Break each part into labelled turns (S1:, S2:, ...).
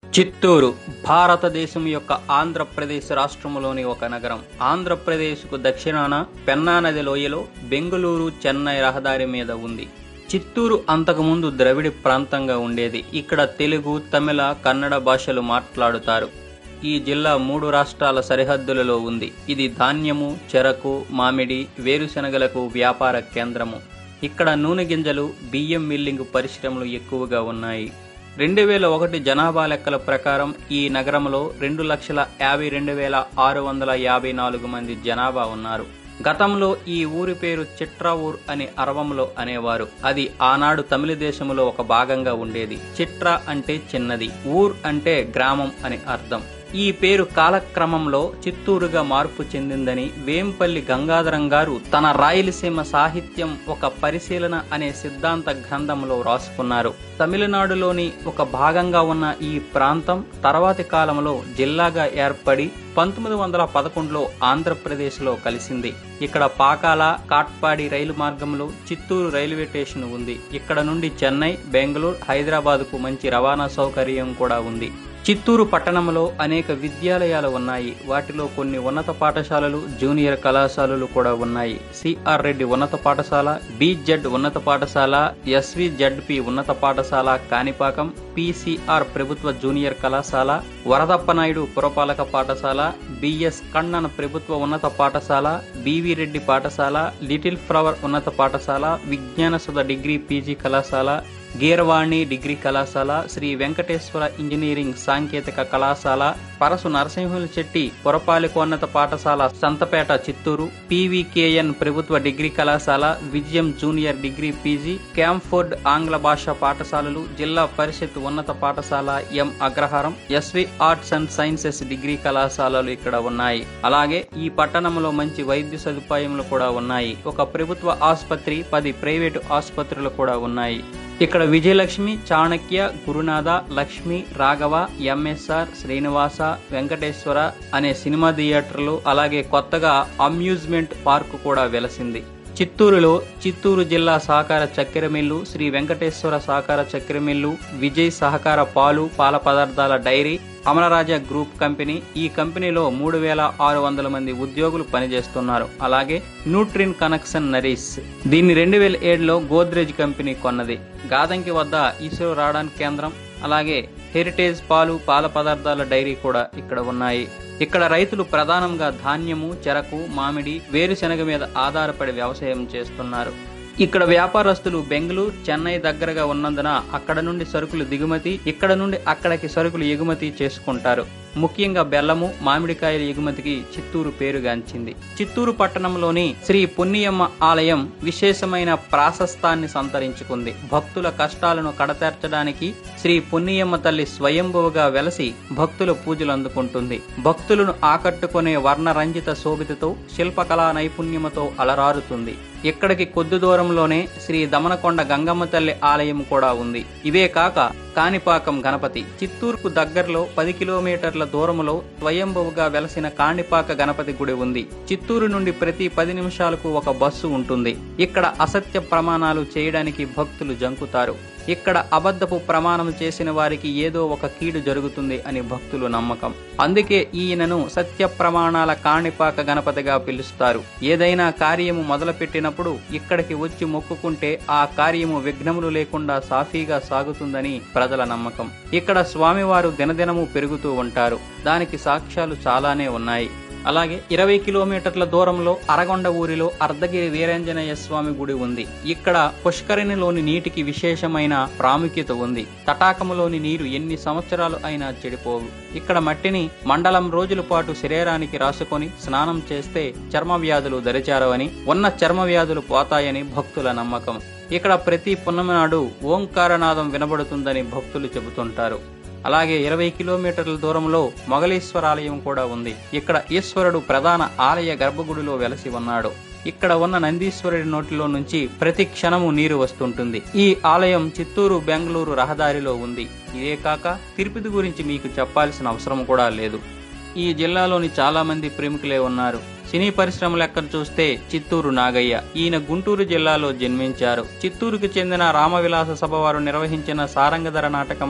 S1: చిత్తూరు భారతదేశం యొక్క ఆంధ్రప్రదేశ్ రాష్ట్రంలోని ఒక నగరం ఆంధ్రప్రదేశ్కు దక్షిణాన పెన్నా నది లోయలో బెంగుళూరు చెన్నై రహదారి మీద ఉంది చిత్తూరు అంతకుముందు ద్రవిడి ప్రాంతంగా ఉండేది ఇక్కడ తెలుగు తమిళ కన్నడ భాషలు మాట్లాడుతారు ఈ జిల్లా మూడు రాష్ట్రాల సరిహద్దులలో ఉంది ఇది ధాన్యము చెరకు మామిడి వేరుశనగలకు వ్యాపార కేంద్రము ఇక్కడ నూనె గింజలు బియ్యం మిల్లింగ్ పరిశ్రమలు ఎక్కువగా ఉన్నాయి రెండు వేల ఒకటి జనాభా లెక్కల ప్రకారం ఈ నగరంలో రెండు లక్షల యాభై రెండు వేల ఆరు వందల యాభై నాలుగు మంది జనాభా ఉన్నారు గతంలో ఈ ఊరి పేరు చిట్రావూర్ అని అరవంలో అనేవారు అది ఆనాడు తమిళ దేశములో ఒక భాగంగా ఉండేది చిట్ర అంటే చిన్నది ఊర్ అంటే గ్రామం అని అర్థం ఈ పేరు కాలక్రమంలో చిత్తూరుగా మార్పు చెందిందని వేంపల్లి గంగాధరం గారు తన రాయలసీమ సాహిత్యం ఒక పరిశీలన అనే సిద్ధాంత గ్రంథంలో రాసుకున్నారు తమిళనాడులోని ఒక భాగంగా ఉన్న ఈ ప్రాంతం తర్వాతి కాలంలో జిల్లాగా ఏర్పడి పంతొమ్మిది వందల పదకొండులో ఆంధ్రప్రదేశ్లో కలిసింది ఇక్కడ పాకాల కాట్పాడి రైలు మార్గంలో చిత్తూరు రైల్వే స్టేషన్ ఉంది ఇక్కడ నుండి చెన్నై బెంగళూరు హైదరాబాద్కు మంచి రవాణా సౌకర్యం కూడా ఉంది చిత్తూరు పట్టణంలో అనేక విద్యాలయాలు ఉన్నాయి వాటిలో కొన్ని ఉన్నత పాఠశాలలు జూనియర్ కళాశాలలు కూడా ఉన్నాయి సిఆర్ రెడ్డి ఉన్నత పాఠశాల బిజెడ్ ఉన్నత పాఠశాల ఎస్వి జడ్పి ఉన్నత పాఠశాల కాణిపాకం పిసిఆర్ ప్రభుత్వ జూనియర్ కళాశాల వరదప్పనాయుడు పురపాలక పాఠశాల బిఎస్ కണ്ണన్ ప్రభుత్వ ఉన్నత పాఠశాల బివి రెడ్డి పాఠశాల లిటిల్ ఫ్లవర్ ఉన్నత పాఠశాల విజ్ఞాన సుధ డిగ్రీ పీజీ కళాశాల గీరవాణి డిగ్రీ కళాశాల శ్రీ వెంకటేశ్వర ఇంజనీరింగ్ సాంకేతిక కళాశాల పరసు నరసింహుల చెట్టి పురపాలికోన్నత పాఠశాల సంతపేట చిత్తూరు పీవీకేఎన్ ప్రభుత్వ డిగ్రీ కళాశాల విజయం జూనియర్ డిగ్రీ పీజీ క్యాంఫోర్డ్ ఆంగ్ల భాష పాఠశాలలు జిల్లా పరిషత్ ఉన్నత పాఠశాల M Agraharam SV arts and sciences degree కళాశాలలు ఇక్కడ ఉన్నాయి అలాగే ఈ పట్టణంలో మంచి వైద్య సదుపాయములు కూడా ఉన్నాయి ఒక ప్రభుత్వ ఆసుపత్రి పది ప్రైవేటు ఆసుపత్రులు కూడా ఉన్నాయి ఇక్కడ విజయలక్ష్మి చాణక్య గురునాథ లక్ష్మి రాఘవ ఎంఎస్ఆర్ శ్రీనివాస వెంకటేశ్వర అనే సినిమా థియేటర్లు అలాగే కొత్తగా అమ్యూజ్మెంట్ పార్కు కూడా వెలసింది చిత్తూరులో చిత్తూరు జిల్లా సహకార చక్కెర మిల్లు శ్రీ వెంకటేశ్వర సహకార చక్కెర మిల్లు విజయ్ సహకార పాలు పాల పదార్థాల డైరీ అమరరాజా గ్రూప్ కంపెనీ ఈ కంపెనీలో మూడు వేల ఆరు వందల మంది ఉద్యోగులు పనిచేస్తున్నారు అలాగే న్యూట్రిన్ కనెక్షన్ నరీస్ దీన్ని రెండు వేల ఏడులో గోద్రేజ్ కంపెనీ కొన్నది గాదంకి వద్ద ఇస్రో రాడాన్ కేంద్రం అలాగే హెరిటేజ్ పాలు పాల పదార్థాల డైరీ కూడా ఇక్కడ ఉన్నాయి ఇక్కడ రైతులు ప్రధానంగా ధాన్యము చెరకు మామిడి వేరుశెనగ మీద ఆధారపడి వ్యవసాయం చేస్తున్నారు ఇక్కడ వ్యాపారస్తులు బెంగళూరు చెన్నై దగ్గరగా ఉన్నందున అక్కడ నుండి సరుకులు దిగుమతి ఇక్కడ నుండి అక్కడికి సరుకులు ఎగుమతి చేసుకుంటారు ముఖ్యంగా బెల్లము మామిడికాయల ఎగుమతికి చిత్తూరు పేరుగాంచింది చిత్తూరు పట్టణంలోని శ్రీ పున్నయ్యమ్మ ఆలయం విశేషమైన ప్రాశస్తాన్ని సంతరించుకుంది భక్తుల కష్టాలను కడతేర్చడానికి శ్రీ పున్నయ్యమ్మ తల్లి స్వయంభువుగా వెలసి భక్తుల పూజలు అందుకుంటుంది భక్తులను ఆకట్టుకునే వర్ణరంజిత శోభితతో శిల్పకళా నైపుణ్యముతో అలరారుతుంది ఇక్కడికి కొద్ది దూరంలోనే శ్రీ దమనకొండ గంగమ్మ తల్లి ఆలయం కూడా ఉంది ఇవే కాక కాణిపాకం గణపతి చిత్తూరుకు దగ్గరలో పది కిలోమీటర్ల దూరంలో స్వయంభువుగా వెలసిన కాణిపాక గణపతి గుడి ఉంది చిత్తూరు నుండి ప్రతి పది నిమిషాలకు ఒక బస్సు ఉంటుంది ఇక్కడ అసత్య ప్రమాణాలు చేయడానికి భక్తులు జంకుతారు ఇక్కడ అబద్ధపు ప్రమాణం చేసిన వారికి ఏదో ఒక కీడు జరుగుతుంది అని భక్తులు నమ్మకం అందుకే ఈయనను సత్య ప్రమాణాల కాణిపాక గణపతిగా పిలుస్తారు ఏదైనా కార్యము మొదలుపెట్టినప్పుడు ఇక్కడికి వచ్చి మొక్కుకుంటే ఆ కార్యము విఘ్నములు లేకుండా సాఫీగా సాగుతుందని ప్రజల నమ్మకం ఇక్కడ స్వామివారు దినదినము పెరుగుతూ ఉంటారు దానికి సాక్ష్యాలు చాలానే ఉన్నాయి అలాగే ఇరవై కిలోమీటర్ల దూరంలో అరగొండ ఊరిలో అర్ధగిరి వీరాంజనేయ స్వామి గుడి ఉంది ఇక్కడ పుష్కరిణిలోని నీటికి విశేషమైన ప్రాముఖ్యత ఉంది తటాకములోని నీరు ఎన్ని సంవత్సరాలు అయినా చెడిపోవు ఇక్కడ మట్టిని మండలం రోజుల పాటు శరీరానికి రాసుకొని స్నానం చేస్తే చర్మ వ్యాధులు దరిచారవని ఉన్న చర్మ వ్యాధులు పోతాయని భక్తుల నమ్మకం ఇక్కడ ప్రతి పున్నమి నాడు ఓంకారనాదం వినబడుతుందని భక్తులు చెబుతుంటారు అలాగే ఇరవై కిలోమీటర్ల దూరంలో మొగలీశ్వర ఆలయం కూడా ఉంది ఇక్కడ ఈశ్వరుడు ప్రధాన ఆలయ గర్భగుడిలో వెలసి ఉన్నాడు ఇక్కడ ఉన్న నందీశ్వరుడి నోటిలో నుంచి ప్రతి క్షణము నీరు వస్తుంటుంది ఈ ఆలయం చిత్తూరు బెంగళూరు రహదారిలో ఉంది ఇదే కాక తిరుపతి గురించి మీకు చెప్పాల్సిన అవసరం కూడా లేదు ఈ జిల్లాలోని చాలా మంది ప్రేమికులే ఉన్నారు సినీ పరిశ్రమ లెక్కను చూస్తే చిత్తూరు నాగయ్య ఈయన గుంటూరు జిల్లాలో జన్మించారు చిత్తూరుకు చెందిన రామవిలాస సభ వారు నిర్వహించిన సారంగధర నాటకంలో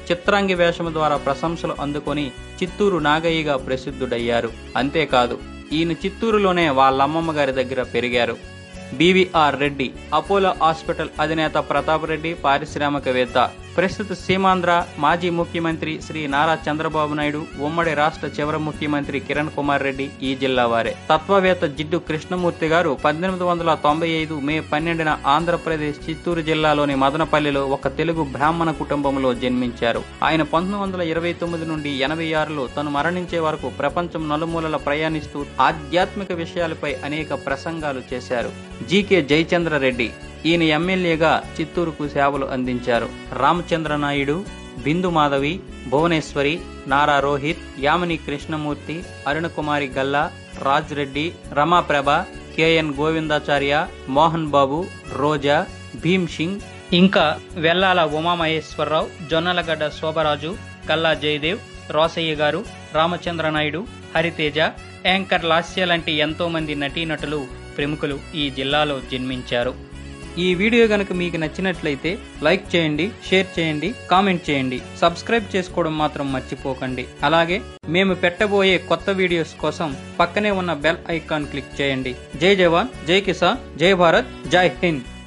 S1: చిత్రాంగి వేషము ద్వారా ప్రశంసలు అందుకొని చిత్తూరు నాగయ్యగా ప్రసిద్ధుడయ్యారు అంతేకాదు ఈయన చిత్తూరులోనే వాళ్ళమ్మమ్మ గారి దగ్గర పెరిగారు బీవీఆర్ రెడ్డి అపోలో హాస్పిటల్ అధినేత ప్రతాప్ రెడ్డి పారిశ్రామికవేత్త ప్రస్తుత సీమాంధ్ర మాజీ ముఖ్యమంత్రి శ్రీ నారా చంద్రబాబు నాయుడు ఉమ్మడి రాష్ట్ర చివరి ముఖ్యమంత్రి కిరణ్ కుమార్ రెడ్డి ఈ జిల్లా వారే తత్వవేత్త జిడ్డు కృష్ణమూర్తి గారు పద్దెనిమిది వందల తొంభై ఐదు మే పన్నెండున ఆంధ్రప్రదేశ్ చిత్తూరు జిల్లాలోని మదనపల్లిలో ఒక తెలుగు బ్రాహ్మణ కుటుంబంలో జన్మించారు ఆయన పంతొమ్మిది వందల ఇరవై తొమ్మిది నుండి ఎనభై ఆరులో తను మరణించే వరకు ప్రపంచం నలుమూలల ప్రయాణిస్తూ ఆధ్యాత్మిక విషయాలపై అనేక ప్రసంగాలు చేశారు జీకే జయచంద్ర రెడ్డి ఈయన ఎమ్మెల్యేగా చిత్తూరుకు సేవలు అందించారు రామచంద్ర నాయుడు బిందు మాధవి భువనేశ్వరి నారా రోహిత్ యామిని కృష్ణమూర్తి అరుణకుమారి గల్లా రాజ్ రెడ్డి రమాప్రభ కెఎన్ గోవిందాచార్య మోహన్ బాబు రోజా భీమ్ సింగ్ ఇంకా వెల్లాల ఉమామహేశ్వరరావు జొన్నలగడ్డ శోభరాజు కల్లా జయదేవ్ రోసయ్య గారు రామచంద్ర నాయుడు హరితేజ యాంకర్ లాస్య లాంటి ఎంతో మంది నటీనటులు ప్రముఖులు ఈ జిల్లాలో జన్మించారు ఈ వీడియో గనుక మీకు నచ్చినట్లయితే లైక్ చేయండి షేర్ చేయండి కామెంట్ చేయండి సబ్స్క్రైబ్ చేసుకోవడం మాత్రం మర్చిపోకండి అలాగే మేము పెట్టబోయే కొత్త వీడియోస్ కోసం పక్కనే ఉన్న బెల్ ఐకాన్ క్లిక్ చేయండి జై జవాన్ జై కిసాన్ జై భారత్ జై హింద్